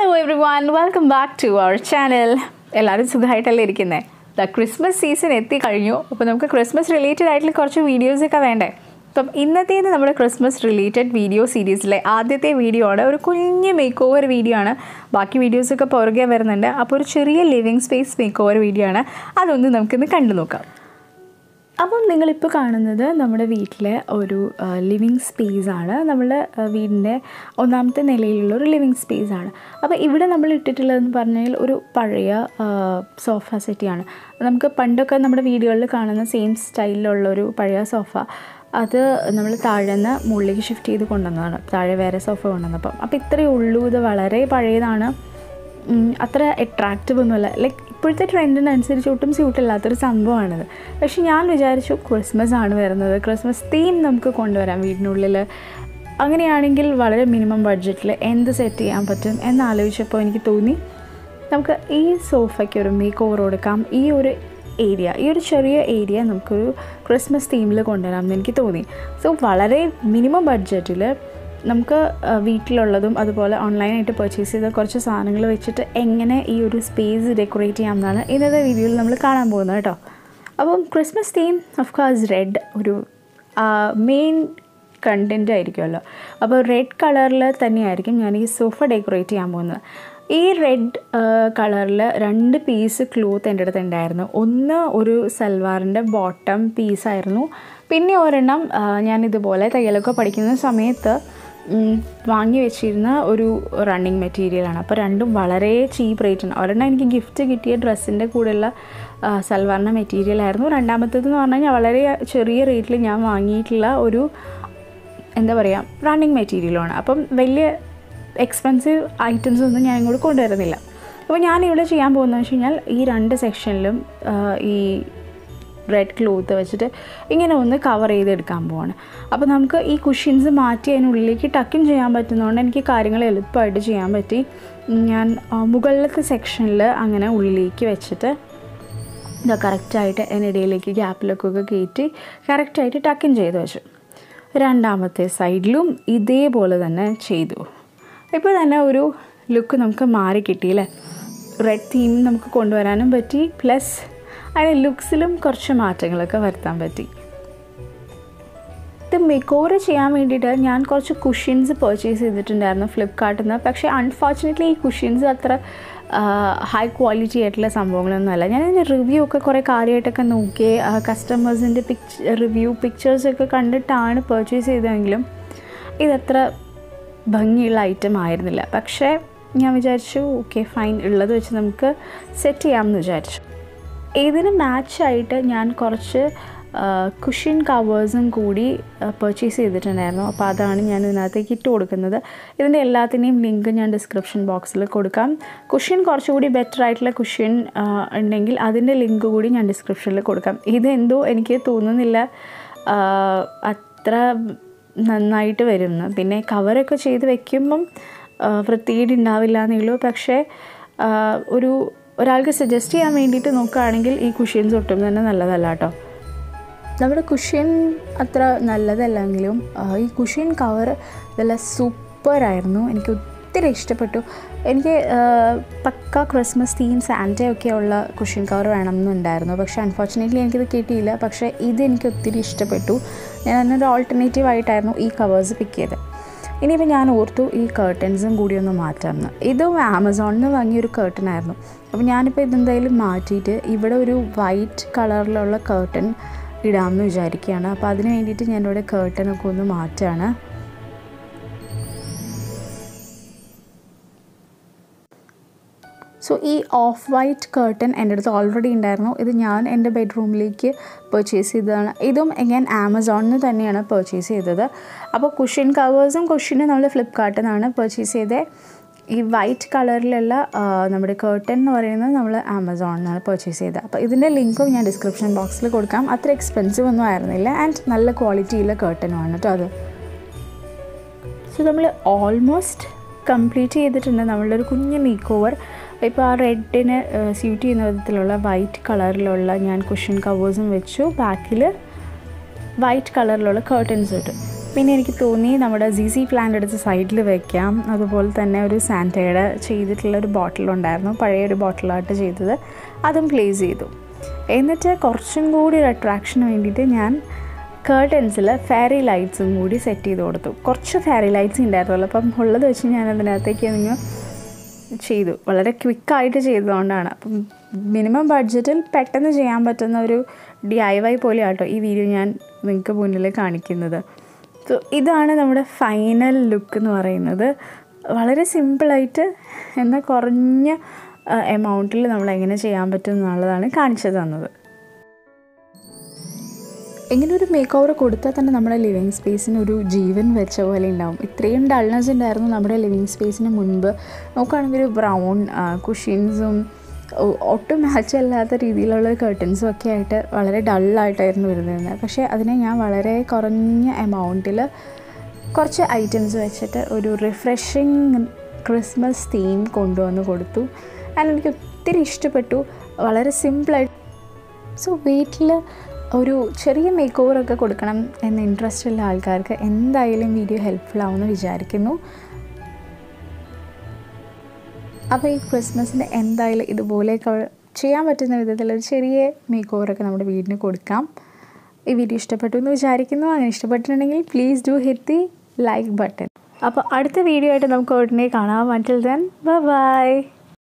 hello everyone welcome back to our channel എല്ലാവരും സുഖമായിട്ടല്ലേ ഇരിക്കുന്നത് ദ ക്രിസ്മസ് സീസൺ എത്തിക്കഴിഞ്ഞു അപ്പോൾ നമുക്ക് ക്രിസ്മസ് റിലേറ്റഡ് ആയിട്ടുള്ള കുറച്ച് വീഡിയോസൊക്കെ വേണ്ടേ അപ്പം ഇന്നത്തേത് നമ്മുടെ ക്രിസ്മസ് റിലേറ്റഡ് വീഡിയോ സീരീസിലെ ആദ്യത്തെ വീഡിയോ ആണ് ഒരു കുഞ്ഞ് മേക്ക് ഓവർ വീഡിയോ ആണ് ബാക്കി വീഡിയോസൊക്കെ പുറകെ വരുന്നുണ്ട് അപ്പോൾ ഒരു ചെറിയ living space makeover video ആണ് അതൊന്ന് നമുക്കിന്ന് കണ്ടു നോക്കാം അപ്പം നിങ്ങളിപ്പോൾ കാണുന്നത് നമ്മുടെ വീട്ടിലെ ഒരു ലിവിങ് സ്പേസ് ആണ് നമ്മുടെ വീടിൻ്റെ ഒന്നാമത്തെ നിലയിലുള്ള ഒരു ലിവിങ് സ്പേസ് ആണ് അപ്പോൾ ഇവിടെ നമ്മൾ ഇട്ടിട്ടുള്ളതെന്ന് പറഞ്ഞാൽ ഒരു പഴയ സോഫ സെറ്റിയാണ് നമുക്ക് പണ്ടൊക്കെ നമ്മുടെ വീടുകളിൽ കാണുന്ന സെയിം സ്റ്റൈലിലുള്ള ഒരു പഴയ സോഫ അത് നമ്മൾ താഴെ നിന്ന് മുകളിലേക്ക് ഷിഫ്റ്റ് ചെയ്ത് കൊണ്ടുവന്നതാണ് താഴെ വേറെ സോഫ കൊണ്ടുവന്നപ്പം അപ്പോൾ ഇത്രയേ ഉള്ളൂ ഇത് വളരെ പഴയതാണ് ഉം, അത്ര അട്രാക്റ്റീവ് ഒന്നുമല്ല ലൈക്ക് ഇപ്പോഴത്തെ ട്രെൻഡിനനുസരിച്ച് ഒട്ടും സ്യൂട്ടില്ലാത്തൊരു സംഭവമാണിത് പക്ഷെ ഞാൻ വിചാരിച്ചു ക്രിസ്മസ് ആണ് വരുന്നത് ക്രിസ്മസ് തീം നമുക്ക് കൊണ്ടുവരാം വീടിനുള്ളിൽ അങ്ങനെയാണെങ്കിൽ വളരെ മിനിമം ബഡ്ജറ്റിൽ എന്ത് സെറ്റ് ചെയ്യാൻ പറ്റും എന്നാലോചിച്ചപ്പോൾ എനിക്ക് തോന്നി നമുക്ക് ഈ സോഫയ്ക്ക് ഒരു മേക്ക് ഓവർ കൊടുക്കാം ഈ ഒരു ഏരിയ ഈ ഒരു ചെറിയ ഏരിയ നമുക്കൊരു ക്രിസ്മസ് തീമിൽ കൊണ്ടുവരാം എന്ന് എനിക്ക് തോന്നി സോ വളരെ മിനിമം ബഡ്ജറ്റിൽ നമുക്ക് ആ, വീട്ടിലുള്ളതും അതുപോലെ ഓൺലൈനായിട്ട് പർച്ചേസ് ചെയ്ത കുറച്ച് സാധനങ്ങൾ വെച്ചിട്ട് എങ്ങനെ ഈ ഒരു സ്പേസ് ഡെക്കറേറ്റ് ചെയ്യാമെന്നാണ് ഇന്നത്തെ വീഡിയോയിൽ നമ്മൾ കാണാൻ പോകുന്നത് കേട്ടോ അപ്പം Christmas theme of course red ഒരു മെയിൻ കണ്ടൻറ്റ് ആയിരിക്കുമല്ലോ അപ്പോൾ റെഡ് കളറിൽ തന്നെയായിരിക്കും ഞാൻ ഈ സോഫ ഡെക്കറേറ്റ് ചെയ്യാൻ പോകുന്നത് ഈ റെഡ് കളറിൽ രണ്ട് പീസ് ക്ലോത്ത് എൻ്റെ അടുത്ത് ഉണ്ടായിരുന്നു ഒന്ന് ഒരു സൽവാറിൻ്റെ ബോട്ടം പീസായിരുന്നു പിന്നെ ഒരെണ്ണം ആ, ഞാൻ ഇതുപോലെ തയ്യലൊക്കെ പഠിക്കുന്ന സമയത്ത് ഉം, വാങ്ങി വെച്ചിരുന്ന ഒരു റണ്ണിങ് മെറ്റീരിയലാണ് അപ്പോൾ രണ്ടും വളരെ ചീപ്പ് റേറ്റാണ് ഒരെണ്ണം എനിക്ക് ഗിഫ്റ്റ് കിട്ടിയ ഡ്രസ്സിൻ്റെ കൂടെയുള്ള ആ, സൽവാറിൻ്റെ മെറ്റീരിയലായിരുന്നു രണ്ടാമത്തേതെന്ന് പറഞ്ഞു കഴിഞ്ഞാൽ വളരെ ചെറിയ റേറ്റിൽ ഞാൻ വാങ്ങിയിട്ടുള്ള ഒരു എന്താ പറയുക റണ്ണിങ് മെറ്റീരിയലുമാണ് അപ്പം വലിയ എക്സ്പെൻസീവ് ഐറ്റംസ് ഒന്നും ഞാൻ ഇങ്ങോട്ട് കൊണ്ടുവരുന്നില്ല അപ്പോൾ ഞാൻ ഇവിടെ ചെയ്യാൻ പോകുന്നത് വെച്ച് കഴിഞ്ഞാൽ ഈ രണ്ട് സെക്ഷനിലും ഈ റെഡ് ക്ലോത്ത് വെച്ചിട്ട് ഇങ്ങനെ ഒന്ന് കവർ ചെയ്തെടുക്കാൻ പോവാണ് അപ്പോൾ നമുക്ക് ഈ കുഷ്യൻസ് മാറ്റി അതിനുള്ളിലേക്ക് ടക്കിൻ ചെയ്യാൻ പറ്റുന്നതുകൊണ്ട് എനിക്ക് കാര്യങ്ങൾ എളുപ്പമായിട്ട് ചെയ്യാൻ പറ്റി ഞാൻ ആ, മുകളിലത്തെ സെക്ഷനിൽ അങ്ങനെ ഉള്ളിലേക്ക് വെച്ചിട്ട് ഇതാ കറക്റ്റായിട്ട് അതിനിടയിലേക്ക് ഗ്യാപ്പിലൊക്കെ ഒക്കെ കയറ്റി കറക്റ്റായിട്ട് ടക്കിൻ ചെയ്ത് വെച്ചു രണ്ടാമത്തെ സൈഡിലും ഇതേപോലെ തന്നെ ചെയ്തു ഇപ്പോൾ തന്നെ ഒരു ലുക്ക് നമുക്ക് മാറി കിട്ടിയില്ലേ റെഡ് തീം നമുക്ക് കൊണ്ടുവരാനും പറ്റി പ്ലസ് അതിന് ലുക്സിലും കുറച്ച് മാറ്റങ്ങളൊക്കെ വരുത്താൻ പറ്റി ഇത് മേക്ക് ഓവർ ചെയ്യാൻ വേണ്ടിയിട്ട് ഞാൻ കുറച്ച് കുഷ്യൻസ് പർച്ചേസ് ചെയ്തിട്ടുണ്ടായിരുന്നു ഫ്ലിപ്കാർട്ടിൽ നിന്ന് പക്ഷേ അൺഫോർച്ചുനേറ്റ്ലി ഈ കുഷ്യൻസ് അത്ര ഹൈ ക്വാളിറ്റി ആയിട്ടുള്ള സംഭവങ്ങളൊന്നുമല്ല ഞാൻ ഇതിൻ്റെ റിവ്യൂ ഒക്കെ കുറേ കാര്യമായിട്ടൊക്കെ നോക്കി കസ്റ്റമേഴ്സിൻ്റെ പിക്ചർ റിവ്യൂ പിക്ചേഴ്സൊക്കെ കണ്ടിട്ടാണ് പർച്ചേസ് ചെയ്തതെങ്കിലും ഇതത്ര ഭംഗിയുള്ള ഐറ്റം ആയിരുന്നില്ല പക്ഷേ ഞാൻ വിചാരിച്ചു ഓക്കെ ഫൈൻ ഉള്ളത് വെച്ച് നമുക്ക് സെറ്റ് ചെയ്യാമെന്ന് വിചാരിച്ചു ഇതിന് മാച്ചായിട്ട് ഞാൻ കുറച്ച് കുഷ്യൻ കവേഴ്സും കൂടി പർച്ചേസ് ചെയ്തിട്ടുണ്ടായിരുന്നു അപ്പോൾ അതാണ് ഞാൻ ഇതിനകത്തേക്ക് ഇട്ട് കൊടുക്കുന്നത് ഇതിൻ്റെ എല്ലാത്തിൻ്റെയും ലിങ്ക് ഞാൻ ഡിസ്ക്രിപ്ഷൻ ബോക്സിൽ കൊടുക്കാം കുഷ്യൻ കുറച്ചുകൂടി ബെറ്റർ ആയിട്ടുള്ള കുഷ്യൻ ഉണ്ടെങ്കിൽ അതിൻ്റെ ലിങ്ക് കൂടി ഞാൻ ഡിസ്ക്രിപ്ഷനിൽ കൊടുക്കാം ഇതെന്തോ എനിക്ക് തോന്നുന്നില്ല ആ, അത്ര നന്നായിട്ട് വരുന്നു പിന്നെ കവറൊക്കെ ചെയ്ത് വെക്കുമ്പം ആ, വൃത്തികേട് ഉണ്ടാവില്ല എന്നേ ഉള്ളൂ പക്ഷേ ആ, ഒരു ഒരാൾക്ക് സജസ്റ്റ് ചെയ്യാൻ വേണ്ടിയിട്ട് നോക്കുകയാണെങ്കിൽ ഈ കുഷ്യൻസ് ഒട്ടും തന്നെ നല്ലതല്ല കേട്ടോ നമ്മുടെ കുഷ്യൻ അത്ര നല്ലതല്ലെങ്കിലും ആ, ഈ കുഷ്യൻ കവർ നല്ല സൂപ്പറായിരുന്നു എനിക്ക് ഒത്തിരി ഇഷ്ടപ്പെട്ടു എനിക്ക് ആ, പക്ക ക്രിസ്മസ് തീം സാൻറ്റയൊക്കെ ഉള്ള കുഷ്യൻ കവർ വേണമെന്നുണ്ടായിരുന്നു പക്ഷേ അൺഫോർച്ചുനേറ്റ്ലി എനിക്കിത് കിട്ടിയില്ല പക്ഷേ ഇത് എനിക്ക് ഒത്തിരി ഇഷ്ടപ്പെട്ടു ഞാൻ അതിനൊരു ഓൾട്ടർനേറ്റീവ് ആയിട്ടായിരുന്നു ഈ കവേഴ്സ് പിക്ക് ചെയ്തത് ഇനിയിപ്പോൾ ഞാൻ ഓർത്തു ഈ കേർട്ടൻസും കൂടി ഒന്ന് മാറ്റാമെന്ന് ഇതും ആമസോണിൽ നിന്ന് വാങ്ങിയൊരു കേർട്ടൻ ആയിരുന്നു അപ്പോൾ ഞാനിപ്പോൾ ഇതെന്തായാലും മാറ്റിയിട്ട് ഇവിടെ ഒരു വൈറ്റ് കളറിലുള്ള കേർട്ടൻ ഇടാമെന്ന് വിചാരിക്കുകയാണ് അപ്പോൾ അതിന് വേണ്ടിയിട്ട് ഞാനിവിടെ കേർട്ടനൊക്കെ ഒന്ന് മാറ്റുകയാണ് സോ ഈ ഓഫ് വൈറ്റ് കേർട്ടൻ എൻ്റെ അടുത്ത് ഓൾറെഡി ഉണ്ടായിരുന്നു ഇത് ഞാൻ എൻ്റെ ബെഡ്റൂമിലേക്ക് പർച്ചേസ് ചെയ്തതാണ് ഇതും ഞാൻ ആമസോണിൽ നിന്ന് തന്നെയാണ് പർച്ചേസ് ചെയ്തത് അപ്പോൾ കുഷ്യൻ കവേഴ്സും കുഷ്യനും നമ്മൾ ഫ്ലിപ്കാർട്ടിൽ നിന്നാണ് പർച്ചേസ് ചെയ്തത് ഈ വൈറ്റ് കളറിലുള്ള ആ, നമ്മുടെ കേർട്ടൻ എന്ന് പറയുന്നത് നമ്മൾ ആമസോണിൽ നിന്നാണ് പർച്ചേസ് ചെയ്തത് അപ്പോൾ ഇതിൻ്റെ ലിങ്കും ഞാൻ ഡിസ്ക്രിപ്ഷൻ ബോക്സിൽ കൊടുക്കാം അത്ര എക്സ്പെൻസീവ് ഒന്നും ആയിരുന്നില്ല ആൻഡ് നല്ല ക്വാളിറ്റിയുള്ള കേർട്ടനുമാണ് കേട്ടോ അത് സോ നമ്മൾ ഓൾമോസ്റ്റ് കംപ്ലീറ്റ് ചെയ്തിട്ടുണ്ട് നമ്മളുടെ ഒരു കുഞ്ഞ് മേക്ക് ഓവർ ഇപ്പോൾ ആ റെഡിന് സ്യൂട്ട് ചെയ്യുന്ന വിധത്തിലുള്ള വൈറ്റ് കളറിലുള്ള ഞാൻ കുഷ്യൻ കവേഴ്സും വെച്ചു ബാക്കിൽ വൈറ്റ് കളറിലുള്ള കേർട്ടൻസ് ഇട്ടു പിന്നെ എനിക്ക് തോന്നി നമ്മുടെ സി സി പ്ലാന്റ് എടുത്ത് സൈഡിൽ വെക്കാം അതുപോലെ തന്നെ ഒരു സാൻറ്റയുടെ ചെയ്തിട്ടുള്ള ഒരു ബോട്ടിലുണ്ടായിരുന്നു പഴയ ഒരു ബോട്ടിലായിട്ട് ചെയ്തത് അതും പ്ലേസ് ചെയ്തു എന്നിട്ട് കുറച്ചും കൂടി ഒരു അട്രാക്ഷന് വേണ്ടിയിട്ട് ഞാൻ കേർട്ടൻസിൽ ഫെയറി ലൈറ്റ്സും കൂടി സെറ്റ് ചെയ്ത് കൊടുത്തു കുറച്ച് ഫെയറി ലൈറ്റ്സ് ഉണ്ടായിരുന്നല്ലോ അപ്പം ഉള്ളത് വെച്ച് ഞാൻ അതിനകത്തേക്ക് നിങ്ങൾ ചെയ്തു വളരെ ക്വിക്കായിട്ട് ചെയ്തതുകൊണ്ടാണ് അപ്പം മിനിമം ബഡ്ജറ്റിൽ പെട്ടെന്ന് ചെയ്യാൻ പറ്റുന്ന ഒരു ഡി ഐ വൈ പോലെയാട്ടോ ഈ വീഡിയോ ഞാൻ നിങ്ങൾക്ക് മുന്നിൽ കാണിക്കുന്നത് സോ ഇതാണ് നമ്മുടെ ഫൈനൽ ലുക്ക് എന്ന് പറയുന്നത് വളരെ സിമ്പിളായിട്ട് എന്നാൽ കുറഞ്ഞ എമൗണ്ടിൽ നമ്മൾ എങ്ങനെ ചെയ്യാൻ പറ്റും എന്നുള്ളതാണ് കാണിച്ചു തന്നത് ഇങ്ങനെ ഒരു മേക്ക് ഓവർ കൊടുത്താൽ തന്നെ നമ്മുടെ ലിവിങ് സ്പേസിന് ഒരു ജീവൻ വെച്ച പോലെ ഉണ്ടാവും ഇത്രയും ഡൾനെസ് ഉണ്ടായിരുന്നു നമ്മുടെ ലിവിങ് സ്പേസിന് മുൻപ് നോക്കുകയാണെങ്കിൽ ഒരു ബ്രൗൺ കുഷ്യൻസും ഒട്ടും മാച്ച് അല്ലാത്ത രീതിയിലുള്ള കേർട്ടൻസും ഒക്കെ ആയിട്ട് വളരെ ഡള്ളായിട്ടായിരുന്നു വരുന്നത് പക്ഷേ അതിനെ ഞാൻ വളരെ കുറഞ്ഞ എമൗണ്ടിൽ കുറച്ച് ഐറ്റംസ് വെച്ചിട്ട് ഒരു റിഫ്രഷിങ് ക്രിസ്മസ് തീം കൊണ്ടുവന്ന് കൊടുത്തു ആൻഡ് എനിക്ക് ഒത്തിരി ഇഷ്ടപ്പെട്ടു വളരെ സിമ്പിളായിട്ട് സോ വീട്ടിൽ ഒരു ചെറിയ മേക്ക് ഓവറൊക്കെ കൊടുക്കണം എന്ന ഇൻട്രസ്റ്റ് ഉള്ള ആൾക്കാർക്ക് എന്തായാലും വീഡിയോ ഹെൽപ്ഫുൾ ആവുമെന്ന് വിചാരിക്കുന്നു അപ്പോൾ ഈ ക്രിസ്മസിന് എന്തായാലും ഇതുപോലെയൊക്കെ ചെയ്യാൻ പറ്റുന്ന വിധത്തിൽ ഒരു ചെറിയ മേക്ക് ഓവറൊക്കെ നമ്മുടെ വീടിന് കൊടുക്കാം ഈ വീഡിയോ ഇഷ്ടപ്പെട്ടു എന്ന് വിചാരിക്കുന്നു അങ്ങനെ ഇഷ്ടപ്പെട്ടിട്ടുണ്ടെങ്കിൽ please do hit the like button അപ്പോൾ അടുത്ത വീഡിയോ ആയിട്ട് നമുക്ക് ഉടനെ കാണാം അൻറ്റിൽ ദെൻ ബൈ